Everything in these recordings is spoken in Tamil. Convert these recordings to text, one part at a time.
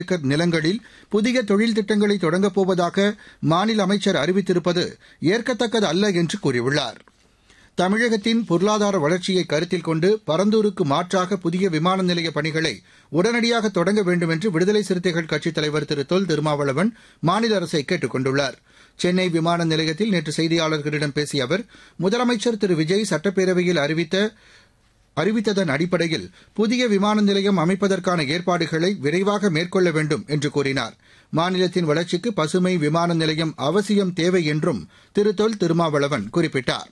ஏக்கர் நிலங்களில் புதிய தொழில் திட்டங்களை தொடங்கப் போவதாக மாநில அமைச்சர் அறிவித்திருப்பது ஏற்கத்தக்கது அல்ல என்று கூறியுள்ளார் தமிழகத்தின் பொருளாதார வளர்ச்சியை கருத்தில் கொண்டு பரந்தூருக்கு மாற்றாக புதிய விமான நிலைய பணிகளை உடனடியாக தொடங்க வேண்டும் என்று விடுதலை சிறுத்தைகள் கட்சித் தலைவர் திரு தொல் திருமாவளவன் மாநில அரசை கேட்டுக் கொண்டுள்ளார் சென்னை விமான நிலையத்தில் நேற்று செய்தியாளர்களிடம் பேசிய அவர் முதலமைச்சர் திரு விஜய் சட்டப்பேரவையில் அறிவித்த அறிவித்ததன் அடிப்படையில் புதிய விமான நிலையம் அமைப்பதற்கான ஏற்பாடுகளை விரைவாக மேற்கொள்ள வேண்டும் என்று கூறினார் மாநிலத்தின் வளர்ச்சிக்கு பசுமை விமான நிலையம் அவசியம் தேவை என்றும் திரு தொல் திருமாவளவன் குறிப்பிட்டார்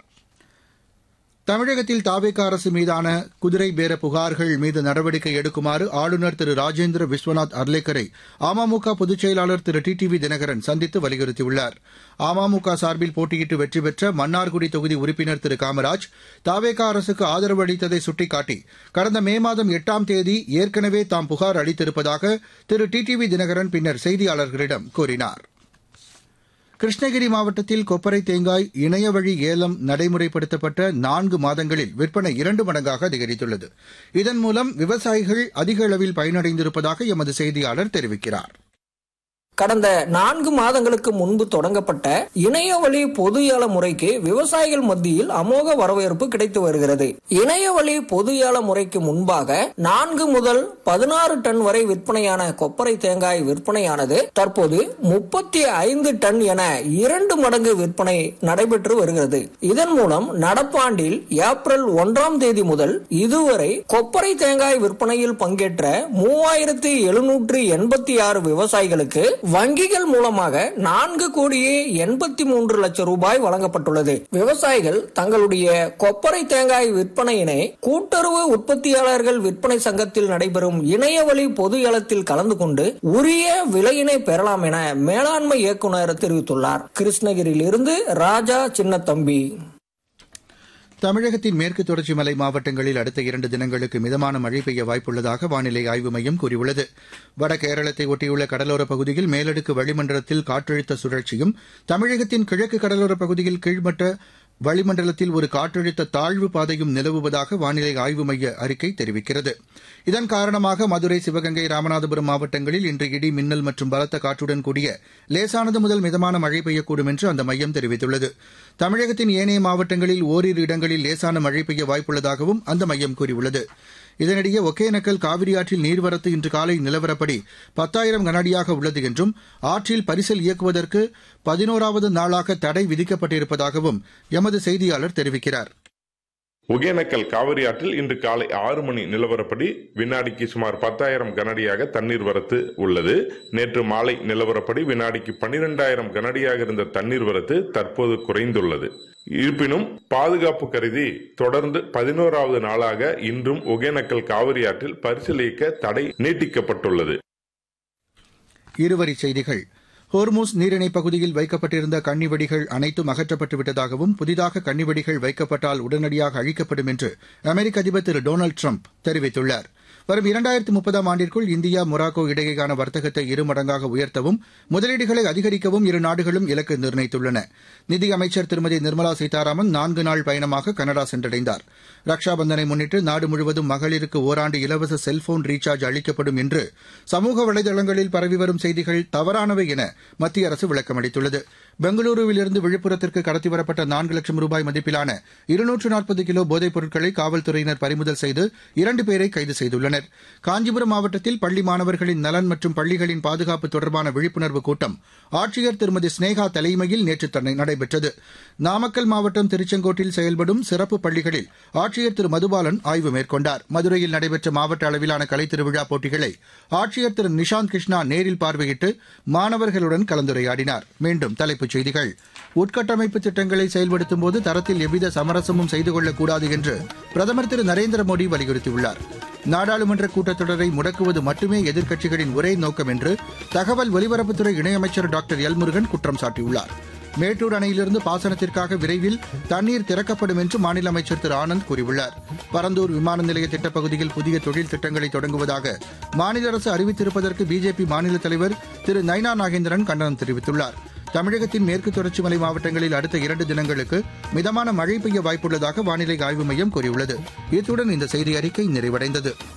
தமிழகத்தில் தாவேக அரசு மீதான குதிரை பேர புகார்கள் மீது நடவடிக்கை எடுக்குமாறு ஆளுநர் திரு ராஜேந்திர விஸ்வநாத் அர்லேக்கரை அமமுக பொதுச் செயலாளர் திரு டி டிவி தினகரன் சந்தித்து வலியுறுத்தியுள்ளார் அமமுக சார்பில் போட்டியிட்டு வெற்றி பெற்ற மன்னார்குடி தொகுதி உறுப்பினர் திரு காமராஜ் தாவேக அரசுக்கு ஆதரவு அளித்ததை சுட்டிக்காட்டி கடந்த மே மாதம் எட்டாம் தேதி ஏற்கனவே தாம் புகார் அளித்திருப்பதாக திரு டி டிவி தினகரன் பின்னர் செய்தியாளர்களிடம் கூறினார் கிருஷ்ணகிரி மாவட்டத்தில் கொப்பரை தேங்காய் இணையவழி ஏலம் நடைமுறைப்படுத்தப்பட்ட நான்கு மாதங்களில் விற்பனை இரண்டு மடங்காக அதிகரித்துள்ளது இதன் மூலம் விவசாயிகள் அதிக அளவில் பயனடைந்திருப்பதாக எமது செய்தியாளர் தெரிவிக்கிறார் கடந்த நான்கு மாதங்களுக்கு முன்பு தொடங்கப்பட்ட இணையவழி பொது ஏல முறைக்கு விவசாயிகள் மத்தியில் அமோக வரவேற்பு கிடைத்து வருகிறது இணையவழி பொது ஏல முறைக்கு முன்பாக நான்கு முதல் பதினாறு டன் வரை விற்பனையான கொப்பரை தேங்காய் விற்பனையானது தற்போது முப்பத்தி ஐந்து டன் என இரண்டு மடங்கு விற்பனை நடைபெற்று வருகிறது இதன் மூலம் நடப்பாண்டில் ஏப்ரல் ஒன்றாம் தேதி முதல் இதுவரை கொப்பரை தேங்காய் விற்பனையில் பங்கேற்ற மூவாயிரத்தி எழுநூற்று எண்பத்தி ஆறு விவசாயிகளுக்கு வங்கிகள் மூலமாக நான்கு கோடியே எண்பத்தி மூன்று லட்சம் ரூபாய் வழங்கப்பட்டுள்ளது விவசாயிகள் தங்களுடைய கொப்பரை தேங்காய் விற்பனையினை கூட்டுறவு உற்பத்தியாளர்கள் விற்பனை சங்கத்தில் நடைபெறும் இணையவழி பொது ஏலத்தில் கலந்து கொண்டு உரிய விலையினை பெறலாம் என மேலாண்மை இயக்குநர் தெரிவித்துள்ளார் கிருஷ்ணகிரியில் இருந்து ராஜா சின்னத்தம்பி தமிழகத்தின் மேற்கு தொடர்ச்சி மலை மாவட்டங்களில் அடுத்த இரண்டு தினங்களுக்கு மிதமான மழை பெய்ய வாய்ப்புள்ளதாக வானிலை ஆய்வு மையம் கூறியுள்ளது வட கேரளத்தை ஒட்டியுள்ள கடலோரப் பகுதியில் மேலடுக்கு வளிமண்டலத்தில் காற்றழுத்த சுழற்சியும் தமிழகத்தின் கிழக்கு கடலோரப் பகுதியில் கீழ்மட்ட வளிமண்டலத்தில் ஒரு காற்றழுத்த தாழ்வு பாதையும் நிலவுவதாக வானிலை ஆய்வு மைய அறிக்கை தெரிவிக்கிறது இதன் காரணமாக மதுரை சிவகங்கை ராமநாதபுரம் மாவட்டங்களில் இன்று இடி மின்னல் மற்றும் பலத்த காற்றுடன் கூடிய லேசானது முதல் மிதமான மழை பெய்யக்கூடும் என்று அந்த மையம் தெரிவித்துள்ளது தமிழகத்தின் ஏனைய மாவட்டங்களில் ஓரிரு இடங்களில் லேசான மழை பெய்ய வாய்ப்புள்ளதாகவும் அந்த மையம் கூறியுள்ளது இதனிடையே ஒகேனக்கல் காவிரி ஆற்றில் நீர்வரத்து இன்று காலை நிலவரப்படி பத்தாயிரம் கனஅடியாக உள்ளது என்றும் ஆற்றில் பரிசல் இயக்குவதற்கு பதினோராவது நாளாக தடை விதிக்கப்பட்டிருப்பதாகவும் எமது செய்தியாளர் தெரிவிக்கிறார் ஒகேனக்கல் காவிரி ஆற்றில் இன்று காலை ஆறு மணி நிலவரப்படி வினாடிக்கு சுமார் பத்தாயிரம் கனடியாக தண்ணீர் வரத்து உள்ளது நேற்று மாலை நிலவரப்படி வினாடிக்கு பனிரெண்டாயிரம் கனடியாக இருந்த தண்ணீர் வரத்து தற்போது குறைந்துள்ளது இருப்பினும் பாதுகாப்பு கருதி தொடர்ந்து பதினோராவது நாளாக இன்றும் ஒகேனக்கல் காவிரி ஆற்றில் பரிசல் இயக்க தடை நீட்டிக்கப்பட்டுள்ளது இருவரிச் செய்திகள் ஹோர்மூஸ் நீரிணைப் பகுதியில் வைக்கப்பட்டிருந்த கன்னிவெடிகள் அனைத்தும் அகற்றப்பட்டு விட்டதாகவும் புதிதாக கன்னிவெடிகள் வைக்கப்பட்டால் உடனடியாக அழிக்கப்படும் என்று அமெரிக்க அதிபர் திரு டொனால்டு ட்ரம்ப் தெரிவித்துள்ளார் வரும் இரண்டாயிரத்து முப்பதாம் ஆண்டிற்குள் இந்தியா மொராக்கோ இடையேயான வர்த்தகத்தை இருமடங்காக உயர்த்தவும் முதலீடுகளை அதிகரிக்கவும் இரு நாடுகளும் இலக்கு நிர்ணயித்துள்ளன நிதியமைச்சர் திருமதி நிர்மலா சீதாராமன் நான்கு நாள் பயணமாக கனடா சென்றடைந்தார் ரக்ஷா பந்தனை முன்னிட்டு நாடு முழுவதும் மகளிருக்கு ஓராண்டு இலவச செல்போன் ரீசார்ஜ் அளிக்கப்படும் என்று சமூக வலைதளங்களில் பரவி வரும் செய்திகள் தவறானவை என மத்திய அரசு விளக்கமளித்துள்ளது பெங்களூருவிலிருந்து விழுப்புரத்திற்கு கடத்தி வரப்பட்ட நான்கு லட்சம் ரூபாய் மதிப்பிலான இருநூற்று நாற்பது கிலோ போதைப் பொருட்களை காவல்துறையினர் பறிமுதல் செய்து இரண்டு பேரை கைது செய்துள்ளனர் காஞ்சிபுரம் மாவட்டத்தில் பள்ளி மாணவர்களின் நலன் மற்றும் பள்ளிகளின் பாதுகாப்பு தொடர்பான விழிப்புணர்வு கூட்டம் ஆட்சியர் திருமதி ஸ்னேகா தலைமையில் நேற்று நடைபெற்றது நாமக்கல் மாவட்டம் திருச்செங்கோட்டில் செயல்படும் சிறப்பு பள்ளிகளில் ஆட்சியர் திரு மதுபாலன் ஆய்வு மேற்கொண்டார் மதுரையில் நடைபெற்ற மாவட்ட அளவிலான கலைத் திருவிழா போட்டிகளை ஆட்சியர் திரு நிஷாந்த் கிருஷ்ணா நேரில் பார்வையிட்டு மாணவர்களுடன் கலந்துரையாடினார் மீண்டும் தலைப்புச் செய்திகள் உட்கட்டமைப்பு திட்டங்களை செயல்படுத்தும் போது தரத்தில் எவ்வித சமரசமும் செய்து கொள்ளக்கூடாது என்று பிரதமர் திரு நரேந்திர மோடி வலியுறுத்தியுள்ளார் நாடாளுமன்ற கூட்டத்தொடரை முடக்குவது மட்டுமே எதிர்க்கட்சிகளின் ஒரே நோக்கம் என்று தகவல் ஒலிபரப்புத்துறை இணையமைச்சர் டாக்டர் எல் முருகன் குற்றம் சாட்டியுள்ளார் மேட்டூர் அணையிலிருந்து பாசனத்திற்காக விரைவில் தண்ணீர் திறக்கப்படும் என்று மாநில அமைச்சர் திரு ஆனந்த் கூறியுள்ளார் பரந்தூர் விமான நிலைய திட்டப்பகுதியில் புதிய தொழில் திட்டங்களை தொடங்குவதாக மாநில அரசு அறிவித்திருப்பதற்கு பிஜேபி மாநில தலைவர் திரு நைனா நாகேந்திரன் கண்டனம் தெரிவித்துள்ளார் தமிழகத்தின் மேற்கு தொடர்ச்சி மலை மாவட்டங்களில் அடுத்த இரண்டு தினங்களுக்கு மிதமான மழை பெய்ய வாய்ப்புள்ளதாக வானிலை ஆய்வு மையம் கூறியுள்ளது இத்துடன் இந்த செய்தி அறிக்கை நிறைவடைந்தது